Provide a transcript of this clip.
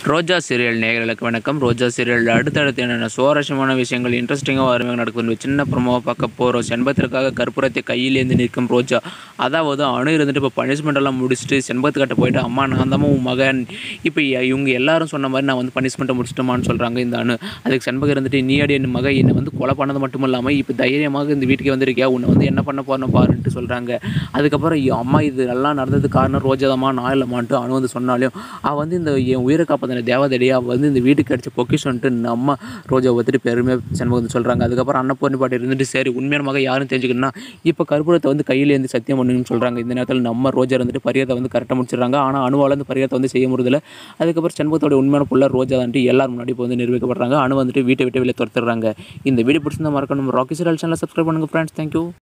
ரோஜா serial நேயர்களுக்கு வணக்கம் ரோஜா serial அடுத்தடுத்து என்னென்ன சுவாரஸ்யமான விஷயங்கள் இன்ட்ரெஸ்டிங்காக அருமையாக நடக்குது சின்ன ப்ரமோவை பார்க்க போகிறோம் செண்பத்திற்காக கற்பூரத்தை கையிலேந்து நிற்கும் ரோஜா அதாவது அணு இருந்துட்டு இப்போ பனிஷ்மெண்ட் எல்லாம் முடிச்சுட்டு செண்பத்துக்கிட்ட போயிட்டு அம்மா நான் தான் உன் மகன் இப்போ இவங்க எல்லாரும் சொன்ன மாதிரி நான் வந்து பனிஷ்மெண்ட்டை முடிச்சிட்டோமான்னு சொல்கிறாங்க இந்த அணு அதுக்கு செண்பகம் இருந்துட்டு நீ அடி என் மகன் என்னை வந்து கொலை பண்ணது மட்டும் இல்லாமல் இப்போ தைரியமாக இந்த வீட்டுக்கு வந்திருக்கியா உன்னை வந்து என்ன பண்ண போறேன்னு பாருன்ட்டு சொல்கிறாங்க அதுக்கப்புறம் ஐயோ, அம்மா இது எல்லாம் நடந்தது காரணம் ரோஜாதம்மா நான் இல்லைமான்ட்டு அணு வந்து சொன்னாலும் அவள் வந்து இந்த என் உயிரை காப்பாற்றின தேவதடியா அவள் வந்து இந்த வீட்டுக்கு அடிச்ச பொக்கிஷன்ட்டு நம்ம ரோஜா வந்துட்டு பெருமையாக செண்பகம் சொல்கிறாங்க அதுக்கப்புறம் அன்னப்பூர்ணி பாட்டி இருந்துட்டு சரி உண்மையான மகன் யாருன்னு தெரிஞ்சுக்கணும்னா இப்போ கற்பூரத்தை வந்து கையில் இருந்து சத்தியம் பண்ணுன்னு சொல்கிறாங்க இந்த நேரத்தில் நம்ம ரோஜா இருந்துட்டு பரியத்தை வந்து கரெக்டாக முடிச்சிடுறாங்க ஆனால் அணுவால் அந்த பரியத்தை வந்து செய்ய முடியல அதுக்கப்புறம் செண்பகத்தோட உண்மையான புள்ள ரோஜா வந்துட்டு எல்லாரும் முன்னாடி இப்போ வந்து நிரூபிக்கப்படுறாங்க அணு வந்துட்டு வீட்டை விட்டு வெளியே துரத்துறாங்க இந்த வீடியோ பிடிச்சிருந்தா மறக்கணும் ராக்கி சீரியல் சேனலை சப்ஸ்கிரைப் பண்ணுங்கள் ஃப்ரெண்ட்ஸ் தேங்க்யூ